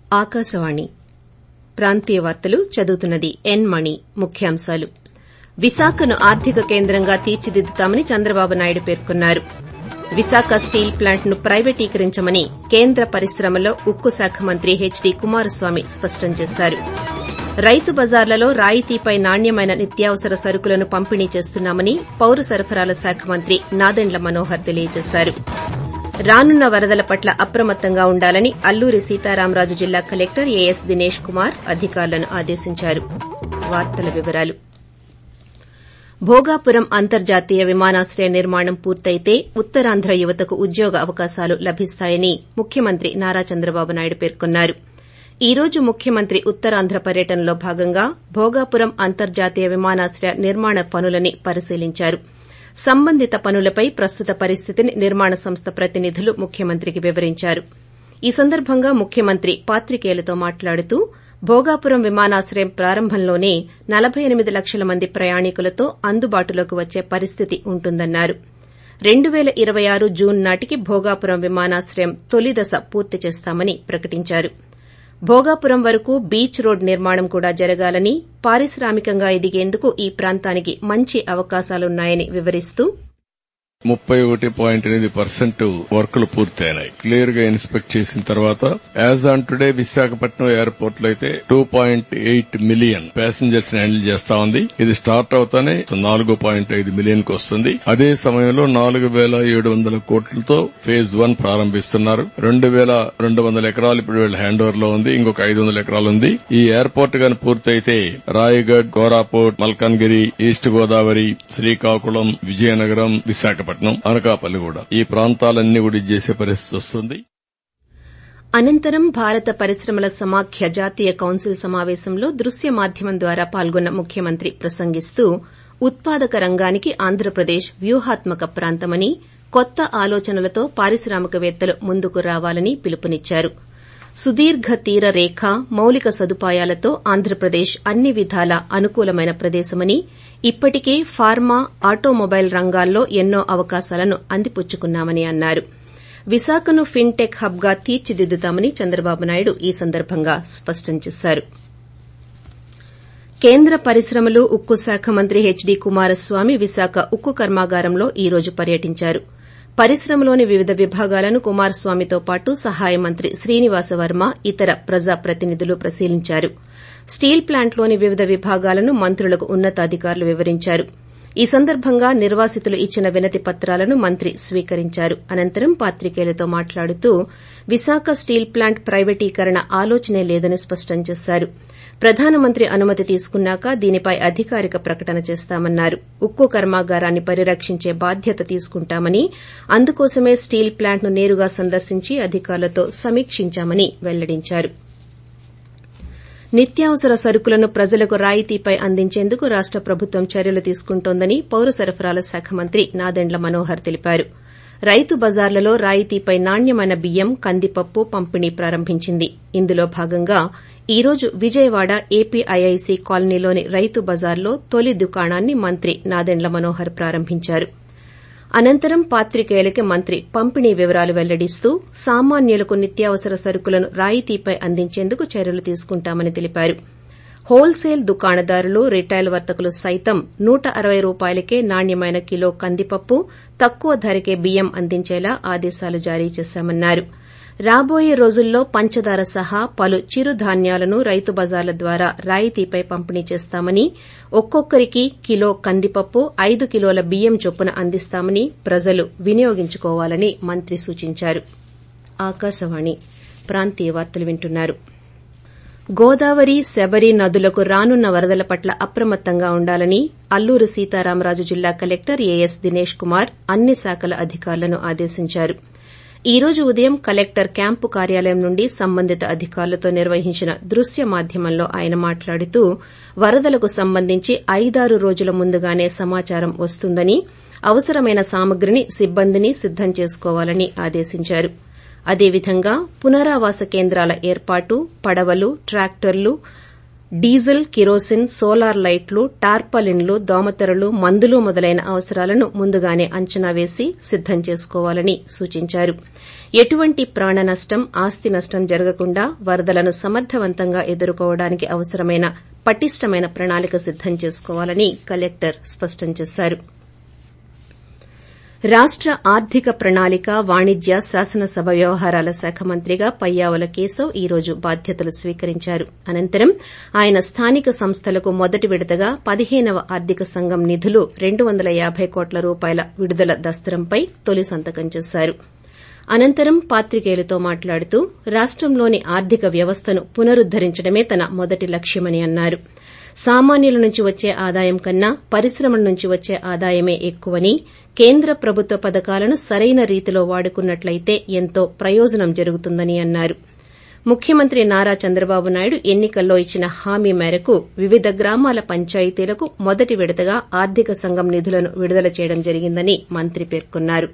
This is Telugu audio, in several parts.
ఆకాశవాణి ప్రాంతీయ వార్తలు చదువుతున్నది ఎన్ మణి ముఖ్యాంశాలు విశాఖను ఆర్థిక కేంద్రంగా తీర్చిదిద్దుతామని చంద్రబాబు నాయుడు పేర్కొన్నారు విశాఖ స్టీల్ ప్లాంట్ను ప్రైవేటీకరించమని కేంద్ర పరిశ్రమలో ఉక్కు శాఖ మంత్రి హెచ్డీ కుమారస్వామి స్పష్టం చేశారు రైతు బజార్లలో రాయితీపై నాణ్యమైన నిత్యావసర సరుకులను పంపిణీ చేస్తున్నామని పౌర సరఫరాల శాఖ మంత్రి నాదెండ్ల మనోహర్ తెలియజేశారు రానున్న వరదల పట్ల అప్రమత్తంగా ఉండాలని అల్లూరి సీతారామరాజు జిల్లా కలెక్టర్ ఏఎస్ దినేష్ కుమార్ అధికారులను ఆదేశించారు భోగాపురం అంతర్జాతీయ విమానాశ్రయ నిర్మాణం పూర్తయితే ఉత్తరాంధ్ర యువతకు ఉద్యోగ అవకాశాలు లభిస్తాయని ముఖ్యమంత్రి నారా చంద్రబాబు నాయుడు పేర్కొన్నారు ఈ రోజు ముఖ్యమంత్రి ఉత్తరాంధ్ర పర్యటనలో భాగంగా భోగాపురం అంతర్జాతీయ విమానాశ్రయ నిర్మాణ పనులని పరిశీలించారు సంబంధిత పనులపై ప్రస్తుత పరిస్థితిని నిర్మాణ సంస్థ ప్రతినిధులు ముఖ్యమంత్రికి వివరించారు ఈ సందర్భంగా ముఖ్యమంత్రి పాత్రికేయులతో మాట్లాడుతూ భోగాపురం విమానాశ్రయం ప్రారంభంలోనే నలబై ఎనిమిది లక్షల మంది ప్రయాణికులతో అందుబాటులోకి వచ్చే పరిస్థితి ఉంటుందన్నారు రెండు పేల ఇరవై ఆరు జూన్ నాటికి భోగాపురం విమానాశ్రయం తొలి దశ పూర్తి చేస్తామని ప్రకటించారు భోగాపురం వరకు బీచ్ రోడ్ నిర్మాణం కూడా జరగాలని పారిశ్రామికంగా ఎదిగేందుకు ఈ ప్రాంతానికి మంచి అవకాశాలున్నాయని వివరిస్తూ ముప్పై ఒకటి పాయింట్ ఎనిమిది పర్సెంట్ వర్కులు పూర్తయినాయి క్లియర్ గా ఇన్స్పెక్ట్ చేసిన తర్వాత as on today Visakhapatnam airport లో అయితే two point eight million passengers handle చేస్తా ఉంది ఇది స్టార్ట్ అవుతానే నాలుగు పాయింట్ ఐదు మిలియన్ కు వస్తుంది అదే సమయంలో నాలుగు వేల ఏడు వందల కోట్లతో ఫేజ్ వన్ ప్రారంభిస్తున్నారు రెండు వేల రెండు వందల ఎకరాలు ఇప్పుడు వీళ్ళ హ్యాండ్ ఓవర్ లో ఉంది ఇంకొక ఐదు వందల ఎకరాలు ఉంది ఈ ఎయిర్పోర్ట్ గాని పూర్తయితే రాయగఢ్ కోరాపూట్ మల్కాన్గిరి ఈస్ట్ గోదావరి శ్రీకాకుళం విజయనగరం విశాఖపట్నం విశాఖపట్నం అనకాపల్లి కూడా ఈ ప్రాంతాలన్నీ కూడా చేసే పరిస్థితి వస్తుంది అనంతరం భారత పరిశ్రమల సమాఖ్య జాతీయ కౌన్సిల్ సమావేశంలో దృశ్య మాధ్యమం ద్వారా పాల్గొన్న ముఖ్యమంత్రి ప్రసంగిస్తూ ఉత్పాదక రంగానికి ఆంధ్రప్రదేశ్ వ్యూహాత్మక ప్రాంతమని కొత్త ఆలోచనలతో పారిశ్రామికవేత్తలు ముందుకు రావాలని పిలుపునిచ్చారు సుదీర్ఘ తీర రేఖ మౌలిక సదుపాయాలతో ఆంధ్రప్రదేశ్ అన్ని విధాలా అనుకూలమైన ప్రదేశమని ఇప్పటికే ఫార్మా ఆటోమొబైల్ రంగాల్లో ఎన్నో అవకాశాలను అందిపుచ్చుకున్నామని అన్నారు విశాఖను ఫిన్టెక్ హబ్ గా తీర్చిదిద్దుతామని చంద్రబాబు నాయుడు ఈ సందర్భంగా స్పష్టం చేశారు కేంద్ర పరిశ్రమలు ఉక్కు శాఖ మంత్రి హెచ్డీ కుమారస్వామి విశాఖ ఉక్కు కర్మాగారంలో ఈ రోజు పర్యటించారు పరిశ్రమలోని వివిధ విభాగాలను కుమారస్వామితో పాటు సహాయ మంత్రి శ్రీనివాసవర్మ ఇతర ప్రజాప్రతినిధులు పరిశీలించారు స్టీల్ ప్లాంట్లోని వివిధ విభాగాలను మంత్రులకు ఉన్నతాధికారులు వివరించారు ఈ సందర్భంగా నిర్వాసితులు ఇచ్చిన వినతి పత్రాలను మంత్రి స్వీకరించారు అనంతరం పాత్రికేయులతో మాట్లాడుతూ విశాఖ స్టీల్ ప్లాంట్ ప్రైవేటీకరణ ఆలోచనే లేదని స్పష్టం చేశారు ప్రధానమంత్రి అనుమతి తీసుకున్నాక దీనిపై అధికారిక ప్రకటన చేస్తామన్నారు ఉక్కు కర్మాగారాన్ని పరిరక్షించే బాధ్యత తీసుకుంటామని అందుకోసమే స్టీల్ ప్లాంట్ను నేరుగా సందర్శించి అధికారులతో సమీక్షించామని వెల్లడించారు నిత్యావసర సరుకులను ప్రజలకు రాయితీపై అందించేందుకు రాష్ట ప్రభుత్వం చర్యలు తీసుకుంటోందని పౌర సరఫరాల శాఖ మంత్రి నాదెండ్ల మనోహర్ తెలిపారు రైతు బజార్లలో రాయితీపై నాణ్యమైన బియ్యం కందిపప్పు పంపిణీ ప్రారంభించింది ఇందులో భాగంగా ఈ రోజు విజయవాడ ఏపీఐఐసీ కాలనీలోని రైతు బజార్లో తొలి దుకాణాన్ని మంత్రి నాదెండ్ల మనోహర్ ప్రారంభించారు అనంతరం పాత్రికేయులకి మంత్రి పంపిణీ వివరాలు వెల్లడిస్తూ సామాన్యులకు నిత్యావసర సరుకులను రాయితీపై అందించేందుకు చర్యలు తీసుకుంటామని తెలిపారు హోల్సేల్ దుకాణదారులు రిటైల్ వర్తకులు సైతం నూట అరవై రూపాయలకే నాణ్యమైన కిలో కందిపప్పు తక్కువ ధరకే బియ్యం అందించేలా ఆదేశాలు జారీ చేశామన్నారు రాబోయే రోజుల్లో పంచదార సహా పలు చిరుధాన్యాలను రైతు బజార్ల ద్వారా రాయితీపై పంపిణీ చేస్తామని ఒక్కొక్కరికి కిలో కందిపప్పు ఐదు కిలోల బియ్యం చొప్పున అందిస్తామని ప్రజలు వినియోగించుకోవాలని మంత్రి సూచించారు ఆకాశవాణి ప్రాంతీయ వార్తలు వింటున్నారు గోదావరి శబరి నదులకు రానున్న వరదల పట్ల అప్రమత్తంగా ఉండాలని అల్లూరు సీతారామరాజు జిల్లా కలెక్టర్ ఏఎస్ దినేష్ కుమార్ అన్ని శాఖల అధికారులను ఆదేశించారు ఈ రోజు ఉదయం కలెక్టర్ క్యాంపు కార్యాలయం నుండి సంబంధిత అధికారులతో నిర్వహించిన దృశ్య మాధ్యమంలో ఆయన మాట్లాడుతూ వరదలకు సంబంధించి ఐదారు రోజుల ముందుగానే సమాచారం వస్తుందని అవసరమైన సామగ్రిని సిబ్బందిని సిద్దం చేసుకోవాలని ఆదేశించారు అదేవిధంగా పునరావాస కేంద్రాల ఏర్పాటు పడవలు ట్రాక్టర్లు డీజిల్ కిరోసిన్ సోలార్ లైట్లు టార్పాలిన్లు దోమతెరలు మందులు మొదలైన అవసరాలను ముందుగానే అంచనా వేసి సిద్దం చేసుకోవాలని సూచించారు ఎటువంటి ప్రాణ నష్టం ఆస్తి నష్టం జరగకుండా వరదలను సమర్దవంతంగా ఎదుర్కోవడానికి అవసరమైన పటిష్టమైన ప్రణాళిక సిద్దం చేసుకోవాలని కలెక్టర్ స్పష్టం చేశారు రాష్ట ఆర్థిక ప్రణాళిక వాణిజ్య శాసనసభ వ్యవహారాల శాఖ మంత్రిగా పయ్యావుల కేశవ్ ఈ రోజు బాధ్యతలు స్వీకరించారు అనంతరం ఆయన స్థానిక సంస్థలకు మొదటి విడతగా పదిహేనవ ఆర్థిక సంఘం నిధులు రెండు వందల యాబై కోట్ల రూపాయల విడుదల దస్తరంపై తొలి సంతకం చేశారు అనంతరం పాత్రికేయులతో మాట్లాడుతూ రాష్టంలోని ఆర్థిక వ్యవస్థను పునరుద్దరించడమే తన మొదటి లక్ష్యమని అన్నారు సామాన్యుల నుంచి వచ్చే ఆదాయం కన్నా పరిశ్రమల నుంచి వచ్చే ఆదాయమే ఎక్కువని కేంద్ర ప్రభుత్వ పథకాలను సరైన రీతిలో వాడుకున్నట్లయితే ఎంతో ప్రయోజనం జరుగుతుందని అన్నారు ముఖ్యమంత్రి నారా చంద్రబాబు నాయుడు ఎన్నికల్లో ఇచ్చిన హామీ మేరకు వివిధ గ్రామాల పంచాయతీలకు మొదటి విడతగా ఆర్థిక సంఘం నిధులను విడుదల చేయడం జరిగిందని మంత్రి పేర్కొన్నారు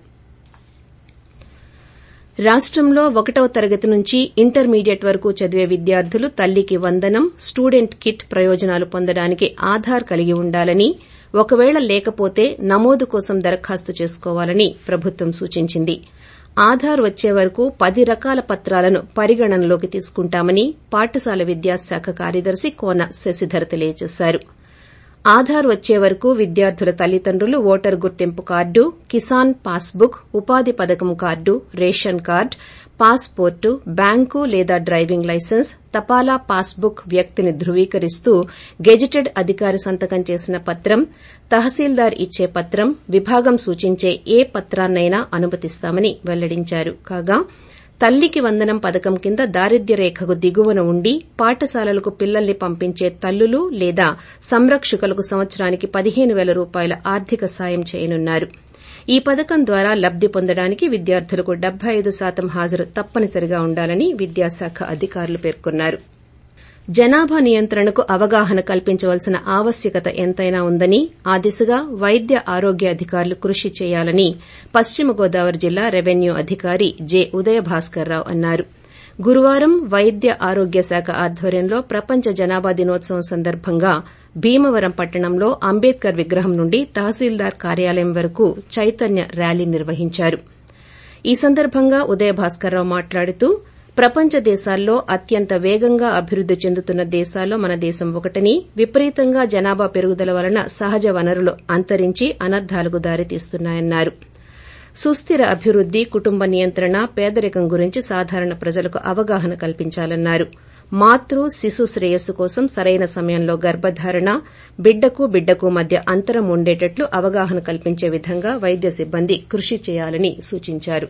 రాష్టంలో ఒకటవ తరగతి నుంచి ఇంటర్మీడియట్ వరకు చదివే విద్యార్థులు తల్లికి వందనం స్టూడెంట్ కిట్ ప్రయోజనాలు పొందడానికి ఆధార్ కలిగి ఉండాలని ఒకవేళ లేకపోతే నమోదు కోసం దరఖాస్తు చేసుకోవాలని ప్రభుత్వం సూచించింది ఆధార్ వచ్చే వరకు పది రకాల పత్రాలను పరిగణనలోకి తీసుకుంటామని పాఠశాల విద్యాశాఖ కార్యదర్శి కోన శశిధర్ తెలియజేశారు ఆధార్ వచ్చే వరకు విద్యార్థుల తల్లిదండ్రులు ఓటరు గుర్తింపు కార్డు కిసాన్ పాస్బుక్ ఉపాధి పథకం card ration card passport bank లేదా డ్రైవింగ్ లైసెన్స్ తపాలా పాస్బుక్ వ్యక్తిని ధృవీకరిస్తూ గెజిటెడ్ అధికారి సంతకం చేసిన పత్రం తహసీల్దార్ ఇచ్చే పత్రం విభాగం సూచించే ఏ పత్రాన్నైనా అనుమతిస్తామని వెల్లడించారు కాగా తల్లికి వందనం పథకం కింద దారిద్ర్య రేఖకు దిగువన ఉండి పాఠశాలలకు పిల్లల్ని పంపించే తల్లులు లేదా సంరక్షకులకు సంవత్సరానికి పదిహేను పేల రూపాయల ఆర్థిక సాయం చేయనున్నారు ఈ పథకం ద్వారా లబ్ది పొందడానికి విద్యార్థులకు డెబ్బై ఐదు శాతం హాజరు తప్పనిసరిగా ఉండాలని విద్యాశాఖ అధికారులు పేర్కొన్నారు జనాభా నియంత్రణకు అవగాహన కల్పించవలసిన ఆవశ్యకత ఎంతైనా ఉందని ఆ దిశగా వైద్య ఆరోగ్య అధికారులు కృషి చేయాలని పశ్చిమ గోదావరి జిల్లా రెవెన్యూ అధికారి జె ఉదయభాస్కర్రావు అన్నారు గురువారం వైద్య ఆరోగ్య శాఖ ఆధ్వర్యంలో ప్రపంచ జనాభా దినోత్సవం సందర్భంగా భీమవరం పట్టణంలో అంబేద్కర్ విగ్రహం నుండి తహసీల్దార్ కార్యాలయం వరకు చైతన్య ర్యాలీ నిర్వహించారు ఈ సందర్భంగా ఉదయభాస్కర్రావు మాట్లాడుతూ ప్రపంచ దేశాల్లో అత్యంత వేగంగా అభివృద్ది చెందుతున్న దేశాల్లో మన దేశం ఒకటని విపరీతంగా జనాభా పెరుగుదల వలన సహజ వనరులు అంతరించి అనర్థాలకు దారితీస్తున్నాయన్నారు సుస్థిర అభివృద్ది కుటుంబ నియంత్రణ పేదరికం గురించి సాధారణ ప్రజలకు అవగాహన కల్పించాలన్నారు మాతృ శిశు శ్రేయస్సు కోసం సరైన సమయంలో గర్భధారణ బిడ్డకు బిడ్డకు మధ్య అంతరం ఉండేటట్లు అవగాహన కల్పించే విధంగా వైద్య సిబ్బంది కృషి చేయాలని సూచించారు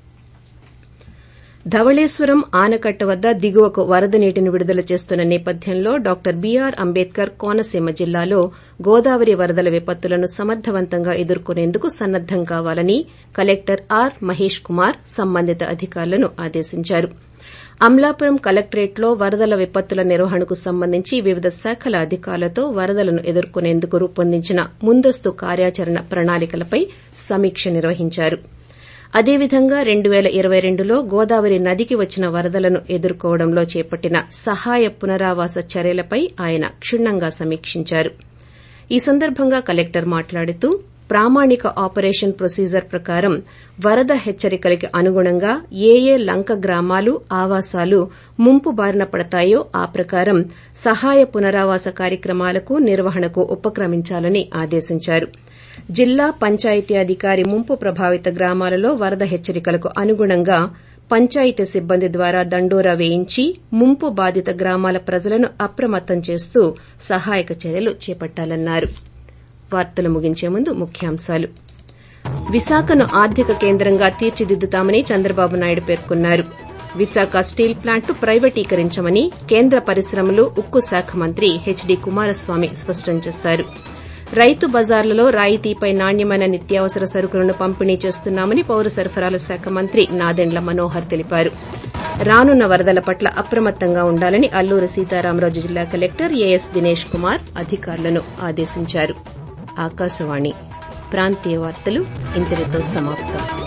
ధవళేశ్వరం ఆనకట్ట వద్ద దిగువకు వరద నీటిని విడుదల చేస్తున్న నేపథ్యంలో డాక్టర్ బీఆర్ అంబేద్కర్ కోనసీమ జిల్లాలో గోదావరి వరదల విపత్తులను సమర్థవంతంగా ఎదుర్కొనేందుకు సన్నద్దం కావాలని కలెక్టర్ ఆర్ మహేష్ కుమార్ సంబంధిత అధికారులను ఆదేశించారు అమలాపురం కలెక్టరేట్లో వరదల విపత్తుల నిర్వహణకు సంబంధించి వివిధ శాఖల అధికారులతో వరదలను ఎదుర్కొనేందుకు రూపొందించిన ముందస్తు కార్యాచరణ ప్రణాళికలపై సమీక్ష నిర్వహించారు అదేవిధంగా రెండు పేల ఇరవై రెండులో గోదావరి నదికి వచ్చిన వరదలను ఎదుర్కోవడంలో చేపట్టిన సహాయ పునరావాస చర్యలపై ఆయన క్షుణ్ణంగా సమీక్షించారు ఈ సందర్భంగా కలెక్టర్ మాట్లాడుతూ ప్రామాణిక ఆపరేషన్ ప్రొసీజర్ ప్రకారం వరద హెచ్చరికలకి అనుగుణంగా ఏ ఏ లంక గ్రామాలు ఆవాసాలు ముంపు బారిన పడతాయో ఆ ప్రకారం సహాయ పునరావాస కార్యక్రమాలకు నిర్వహణకు ఉపక్రమించాలని ఆదేశించారు జిల్లా పంచాయతీ అధికారి ముంపు ప్రభావిత గ్రామాలలో వరద హెచ్చరికలకు అనుగుణంగా పంచాయతీ సిబ్బంది ద్వారా దండోరా వేయించి ముంపు బాధిత గ్రామాల ప్రజలను అప్రమత్తం చేస్తూ సహాయక చర్యలు చేపట్టాలన్నారు వార్తలు ముగించే ముందు ముఖ్యాంశాలు విశాఖను ఆర్థిక కేంద్రంగా తీర్చిదిద్దుతామని చంద్రబాబు నాయుడు పేర్కొన్నారు విశాఖ స్టీల్ ప్లాంట్ ప్రైవేటీకరించమని కేంద్ర పరిశ్రమలు ఉక్కు శాఖ మంత్రి హెచ్డి కుమారస్వామి స్పష్టం చేశారు రైతు బజార్లలో రాయితీపై నాణ్యమైన నిత్యావసర సరుకులను పంపిణీ చేస్తున్నామని పౌర సరఫరాల శాఖ మంత్రి నాదెండ్ల మనోహర్ తెలిపారు రానున్న వరదల పట్ల అప్రమత్తంగా ఉండాలని అల్లూరి సీతారామరాజు జిల్లా కలెక్టర్ ఏఎస్ దినేష్ కుమార్ అధికారులను ఆదేశించారు ఆకాశవాణి ప్రాంతీయ వార్తలు ఇంతటితో సమాప్తం